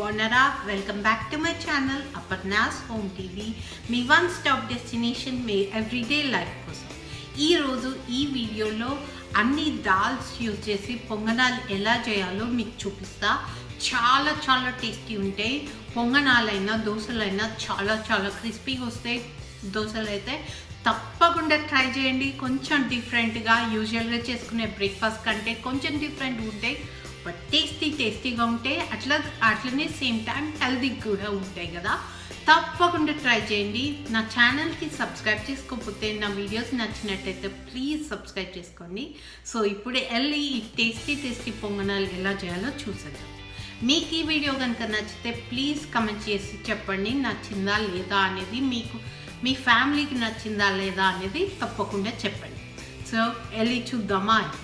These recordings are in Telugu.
బాగున్నారా welcome back to my channel Aparna's home TV మీ వన్ స్టాప్ డెస్టినేషన్ మీ ఎవ్రీడే లైఫ్ కోసం ఈరోజు ఈ వీడియోలో అన్ని దాల్స్ యూజ్ చేసి పొంగనాలు ఎలా చేయాలో మీకు చూపిస్తా చాలా చాలా టేస్టీ ఉంటాయి పొంగనాలైనా దోశలైనా చాలా చాలా క్రిస్పీగా వస్తాయి దోశలు అయితే తప్పకుండా ట్రై చేయండి కొంచెం డిఫరెంట్గా యూజువల్గా చేసుకునే బ్రేక్ఫాస్ట్ కంటే కొంచెం డిఫరెంట్ ఉంటాయి బట్ టేస్టీ టేస్టీగా ఉంటాయి అట్లా అట్లనే సేమ్ టైం హెల్దీ కూడా ఉంటాయి కదా తప్పకుండా ట్రై చేయండి నా ఛానల్కి సబ్స్క్రైబ్ చేసుకోకపోతే నా వీడియోస్ నచ్చినట్టయితే ప్లీజ్ సబ్స్క్రైబ్ చేసుకోండి సో ఇప్పుడు వెళ్ళి ఈ టేస్టీ టేస్టీ పొంగనాలు ఎలా చేయాలో చూసేద్దాం మీకు ఈ వీడియో కనుక నచ్చితే ప్లీజ్ కమెంట్ చేసి చెప్పండి నచ్చిందా లేదా అనేది మీకు మీ ఫ్యామిలీకి నచ్చిందా లేదా అనేది తప్పకుండా చెప్పండి సో వెళ్ళి చూద్దామా ఇప్పుడు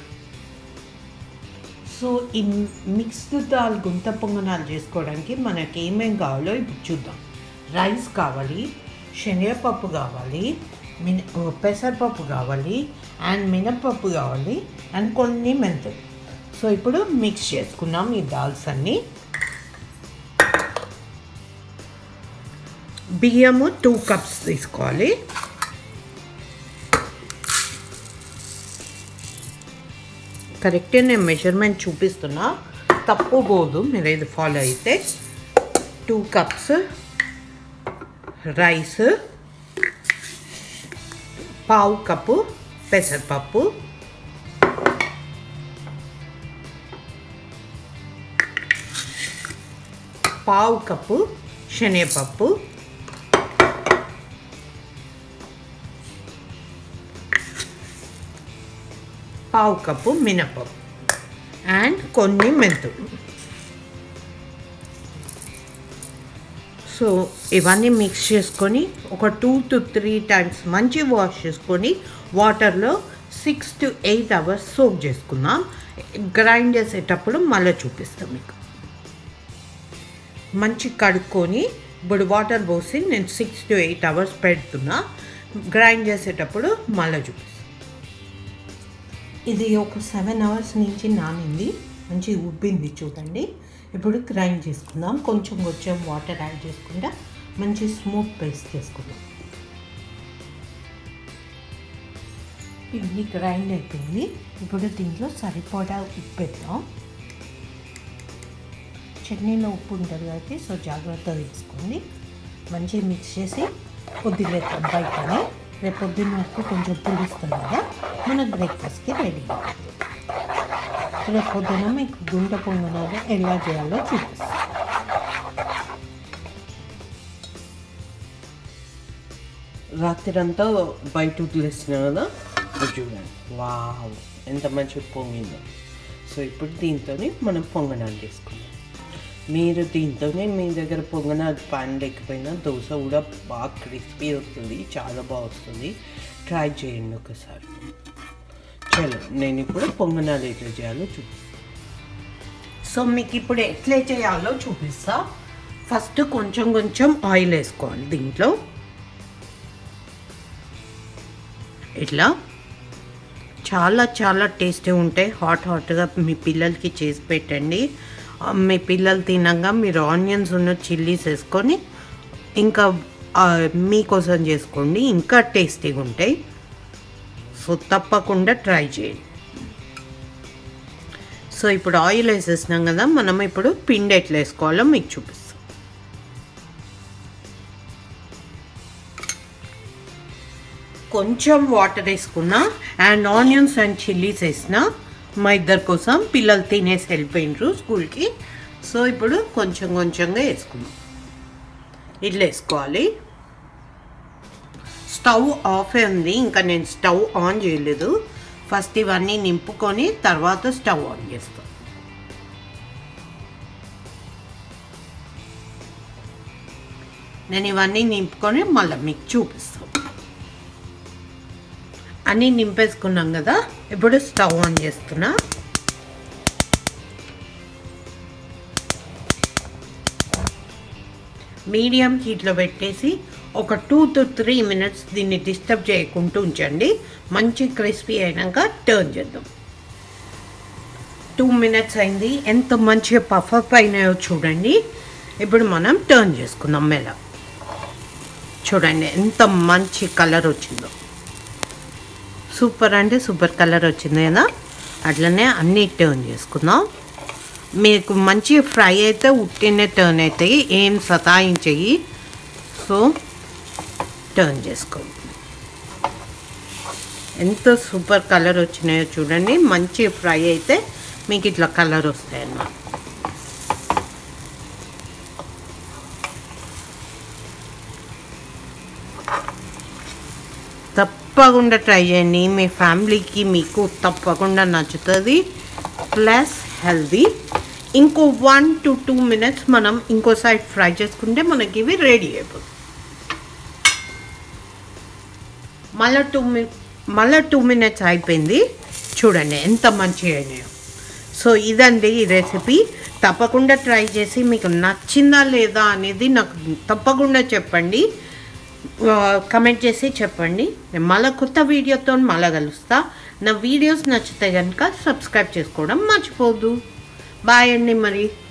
సో ఈ మిక్స్డ్ దాల్ గుంత పొంగనాలు చేసుకోవడానికి మనకి ఏమేం కావాలో ఇప్పుడు చూద్దాం రైస్ కావాలి శనగపప్పు కావాలి మిన పెసరపప్పు కావాలి అండ్ మినపప్పు కావాలి అండ్ కొన్ని మెంతులు సో ఇప్పుడు మిక్స్ చేసుకున్నాం ఈ దాల్స్ అన్నీ బియ్యము టూ కప్స్ తీసుకోవాలి కరెక్టే నేను మెజర్మెంట్ చూపిస్తున్నా తప్పు పోదు మీరు ఇది ఫాలో అయితే టూ కప్స్ రైస్ పావు కప్పు పెసరపప్పు పావు కప్పు శనగపప్పు పావు కప్పు మినపప్పు అండ్ కొన్ని మెంతులు సో ఇవన్నీ మిక్స్ చేసుకొని ఒక టూ టు త్రీ టైమ్స్ మంచి వాష్ చేసుకొని వాటర్లో six to eight hours soak చేసుకుందాం గ్రైండ్ చేసేటప్పుడు మళ్ళీ చూపిస్తాం మీకు మంచి కడుక్కొని ఇప్పుడు వాటర్ పోసి నేను సిక్స్ టు ఎయిట్ అవర్స్ పెడుతున్నా గ్రైండ్ చేసేటప్పుడు మళ్ళీ చూపిస్తాను ఇది ఒక సెవెన్ అవర్స్ నుంచి నానింది మంచి ఉబ్బింది చూడండి ఇప్పుడు గ్రైండ్ చేసుకుందాం కొంచెం కొంచెం వాటర్ యాడ్ చేసుకుంటా మంచి స్మూత్ పేస్ట్ చేసుకుందాం ఇది గ్రైండ్ అయిపోయింది ఇప్పుడు దీంట్లో సరిపడా ఉప్పు పెడతాం చట్నీలో ఉప్పు ఉంటుంది కాబట్టి సో జాగ్రత్తగా తీసుకోండి మంచిగా మిక్స్ చేసి పొద్దున్న బయటని రేపు పొద్దున్న వరకు కొంచెం పులుస్తుంది కదా మన బ్రేక్ఫాస్ట్కి రెడీ రేపు పొద్దున మీకు గుంట పొంగనాలు ఎలా చేయాలో చూపిస్తాను రాత్రి అంతా బయట వదిలేసిన కదా ఇది చూడండి వావ్ ఎంత మంచిగా పొంగిందో సో ఇప్పుడు దీంతో మనం పొంగనాలు చేసుకుందాం మీరు దీంతోనే మీ దగ్గర పొంగనాలు పాన్ లేకపోయినా దోశ కూడా బాగా క్రిస్పీ వస్తుంది చాలా బాగా వస్తుంది ట్రై చేయండి ఒకసారి చలో నేను ఇప్పుడు పొంగనాలు ఎట్లా చేయాలో చూపిస్తాను సో మీకు ఇప్పుడు ఎట్లా చేయాలో చూపిస్తా ఫస్ట్ కొంచెం కొంచెం ఆయిల్ వేసుకోవాలి దీంట్లో ఇట్లా చాలా చాలా టేస్టీ ఉంటాయి హాట్ హాట్గా మీ పిల్లలకి చేసి పెట్టండి ఆ, మీ పిల్లలు తినగా మీరు ఆనియన్స్ ఉన్న చిల్లీస్ వేసుకొని ఇంకా ఆ, మీకోసం చేసుకోండి ఇంకా టేస్టీగా ఉంటాయి సో తప్పకుండా ట్రై చేయండి సో ఇప్పుడు ఆయిల్ వేసేసినాం కదా మనం ఇప్పుడు పిండి ఎట్లా వేసుకోవాలో మీకు చూపిస్తాం కొంచెం వాటర్ వేసుకున్నా అండ్ ఆనియన్స్ అండ్ చిల్లీస్ వేసిన మా ఇద్దరి కోసం పిల్లలు తినేసి వెళ్ళిపోయినరు స్కూల్కి సో ఇప్పుడు కొంచెం కొంచెంగా వేసుకున్నాం ఇట్లా వేసుకోవాలి స్టవ్ ఆఫ్ ఉంది ఇంకా నేను స్టవ్ ఆన్ చేయలేదు ఫస్ట్ ఇవన్నీ నింపుకొని తర్వాత స్టవ్ ఆన్ చేస్తాను నేను ఇవన్నీ నింపుకొని మళ్ళీ మీకు చూపిస్తాను అన్నీ నింపేసుకున్నాం కదా ఇప్పుడు స్టవ్ ఆన్ చేస్తున్నా మీడియం హీట్లో పెట్టేసి ఒక టూ టు త్రీ మినిట్స్ దీన్ని డిస్టర్బ్ చేయకుండా ఉంచండి మంచి క్రిస్పీ అయినాక టర్న్ చేద్దాం టూ మినిట్స్ అయింది ఎంత మంచిగా పఫప్ అయినాయో చూడండి ఇప్పుడు మనం టర్న్ చేసుకుందాం మెల్ల చూడండి ఎంత మంచి కలర్ వచ్చిందో సూపర్ అంటే సూపర్ కలర్ వచ్చింది కదా అట్లనే అన్నీ టర్న్ చేసుకుందాం మీకు మంచి ఫ్రై అయితే ఉట్టినే టర్న్ అవుతాయి ఏం సతాయించాయి సో టర్న్ చేసుకోండి ఎంత సూపర్ కలర్ వచ్చినాయో చూడండి మంచి ఫ్రై అయితే మీకు ఇట్లా కలర్ వస్తాయి అన్నమాట తప్పకుండా ట్రై చేయండి మీ ఫ్యామిలీకి మీకు తప్పకుండా నచ్చుతుంది ప్లస్ హెల్దీ ఇంకో వన్ టు టూ మినిట్స్ మనం ఇంకో సైడ్ ఫ్రై చేసుకుంటే మనకి ఇవి రెడీ అయిపోతుంది మళ్ళీ టూ మి మళ్ళీ టూ మినిట్స్ అయిపోయింది చూడండి ఎంత మంచిగా అయినాయో సో ఇదండి ఈ రెసిపీ తప్పకుండా ట్రై చేసి మీకు నచ్చిందా లేదా అనేది నాకు తప్పకుండా చెప్పండి కమెంట్ చేసి చెప్పండి నేను మళ్ళీ కొత్త వీడియోతో మళ్ళీ కలుస్తా నా వీడియోస్ నచ్చితే కనుక సబ్స్క్రైబ్ చేసుకోవడం మర్చిపోద్దు బాయ్ అండి మరి